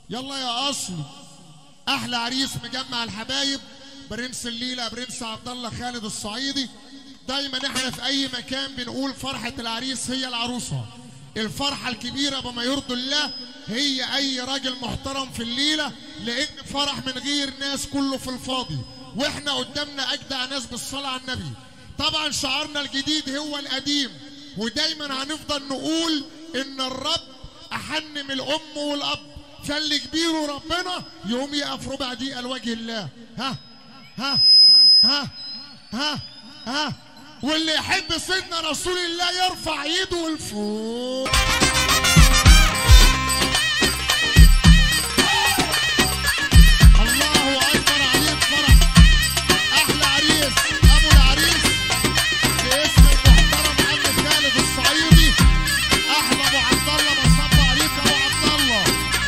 يلا يا اصلي احلى عريس مجمع الحبايب برنس الليله برنس عبد الله خالد الصعيدي دايما احنا في اي مكان بنقول فرحه العريس هي العروسه الفرحه الكبيره بما يرضي الله هي اي راجل محترم في الليله لان فرح من غير ناس كله في الفاضي واحنا قدامنا اجدع ناس بالصلاه على النبي طبعا شعارنا الجديد هو القديم ودايما هنفضل نقول ان الرب احن من الام والاب فاللي كبيره ربنا يقوم يقف ربع دقيقه لوجه الله ها ها ها ها ها واللي يحب سيدنا رسول الله يرفع ايده لفوق الله اكبر عليك فرح احلى عريس ابو العريس باسم المحترم عم خالد الصعيدي احلى ابو عبد الله بصب عليك يا ابو عبد الله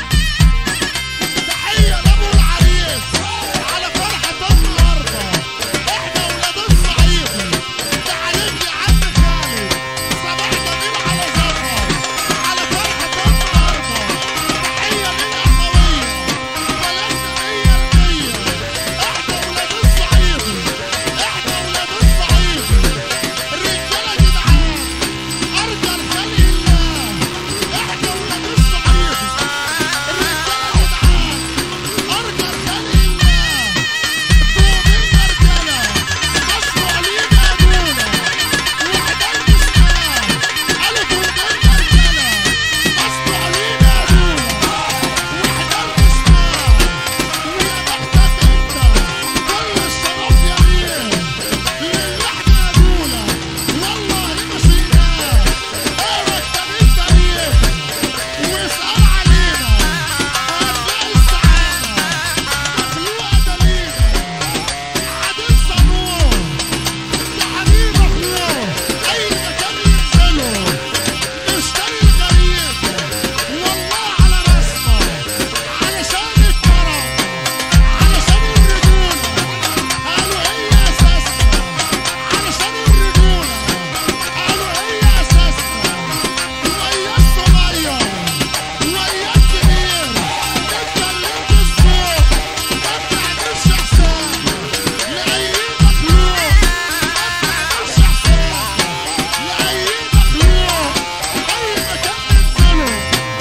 تحيه لابو العريس على فرحه النهارده احنا ولاد الصعيدي تعالج يا عم خالد صباح جميل على زفر على فرحه النهارده تحيه للاخويه بلدنا مية المية احنا ولاد الصعيدي احنا ولاد الصعيدي الرجاله جدعان ارجى لخلق الله احنا ولاد الصعيدي الرجاله جدعان ارجى لخلق الله طوبين مرجله بصوا علينا ابونا وحدان اسمها قالوا طوبين مرجله بصوا علينا ابونا وحدان اسمها ويا بختك انت كل الشرف يمين للي احنا ابونا والله ما شئناه اقرا كتاب التاريخ واسال علينا هتلاقي السعاده مخلوقه دليله عادل صنوع يا حبيب اخوه اي مكان ينزله اشتري الغريب والله على رسمه علشان الكرم علشان الرجوله قالوا هي اساسنا علشان الرجوله قالوا هي اساسنا ويا الصغير ويا الكبير انت اللي انت الصوت ما بتعملش حساب لاي مخلوق ما بتعملش حساب لاي مخلوق اي مكان ننزله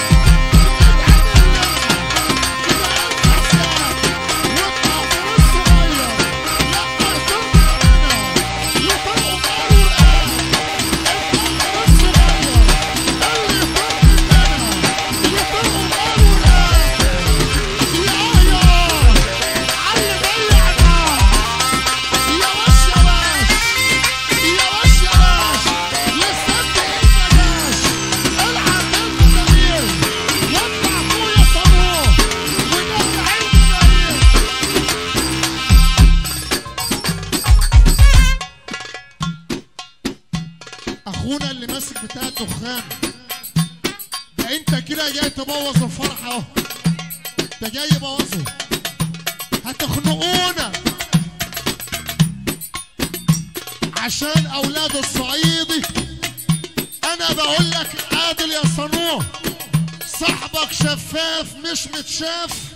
اخونا اللي ماسك بتاع الدخان ده انت كده جاي تبوظ الفرح اهو انت جاي بوظه هتخنقونا عشان اولاد الصعيدي انا بقول لك عادل يا صنوع صاحبك شفاف مش متشاف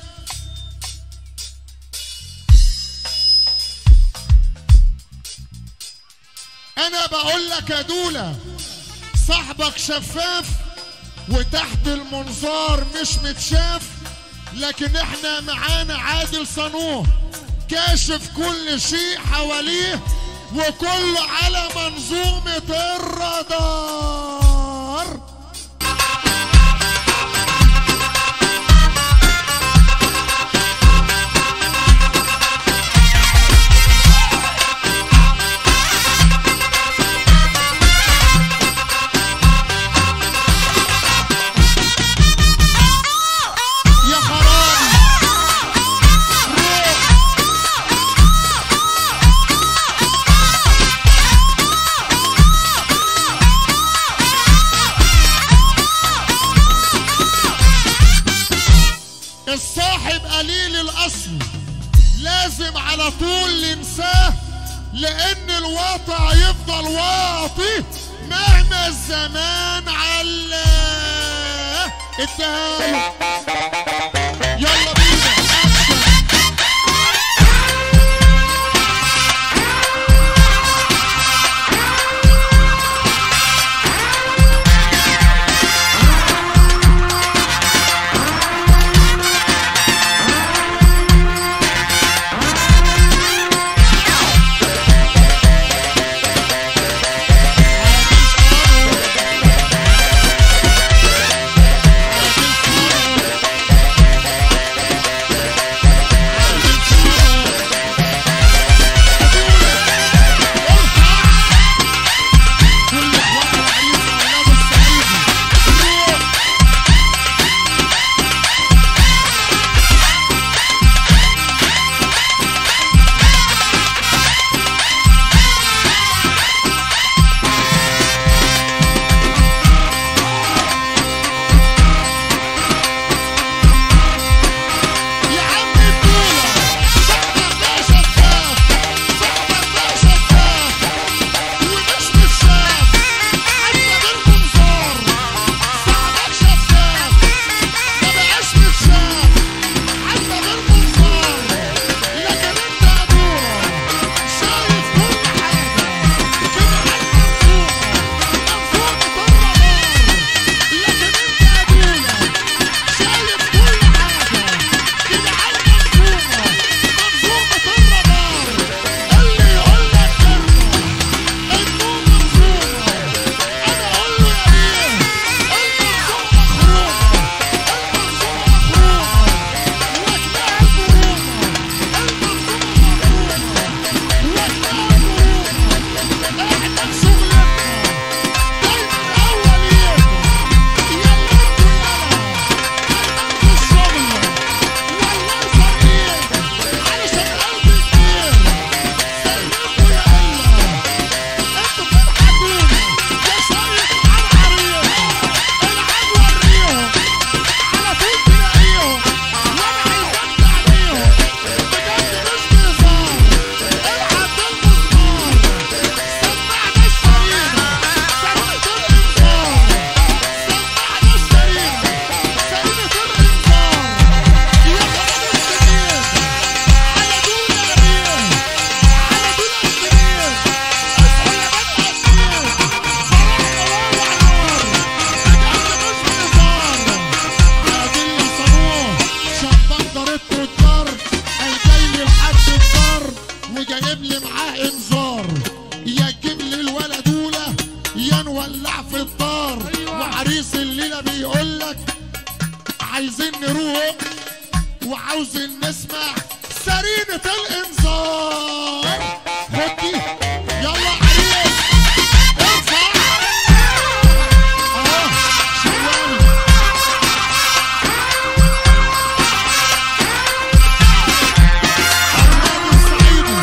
انا بقول لك يا دولة صاحبك شفاف وتحت المنظار مش متشاف لكن احنا معانا عادل صنوع كاشف كل شيء حواليه وكله على منظومة الرادار يا خرابي روح الصاحب قليل الاصل لازم على طول ننساه لان الواطي يفضل واطي مهما الزمان علاه اداله فوق وعاوزين نسمع سرينة الانذار خدي يلا عريس ارفع اه شغال النادي الصعيدي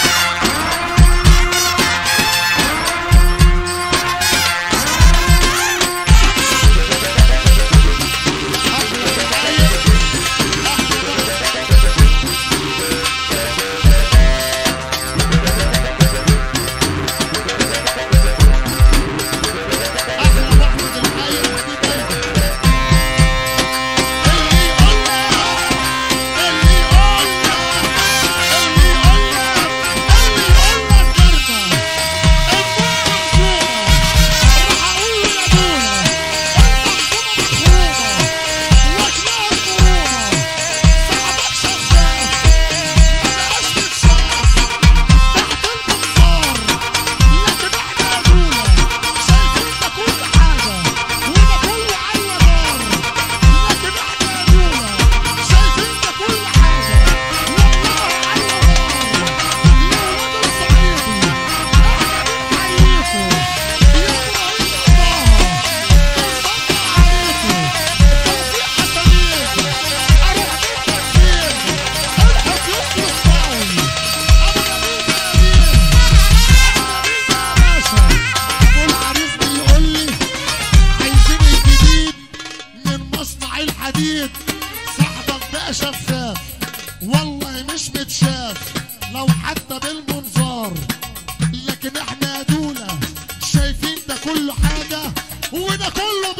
احلى دقايق احلى محمد الحاير حبيب قلبي اللي يقولنا اللي يقولنا اللي يقولنا اللي يقولنا كلمة المنظومة راح اقول لابونا المنظومة مخرومة وجناها المرومة صاحبك شفاف مبقاش متشاف تحت المنظار لكن احنا ابونا شايفين ده كل حاجة وده كله على نار لكن احنا ابونا شايفين ده كل حاجة والله على نار يا ولاد الصعيدي احنا بنحييكم يا ابراهيم طه بنطلع عليكم توفيق حسنين اروح منك فين الحق يسر الصاوي ابو نبيل امين ابو العريس بيقول لي عايزين الجديد من مصنع الحديد صاحبك بقى شفاف والله مش متشاف لو حتى بالمنظار لكن احنا يا دولة شايفين ده كله حاجة وده كله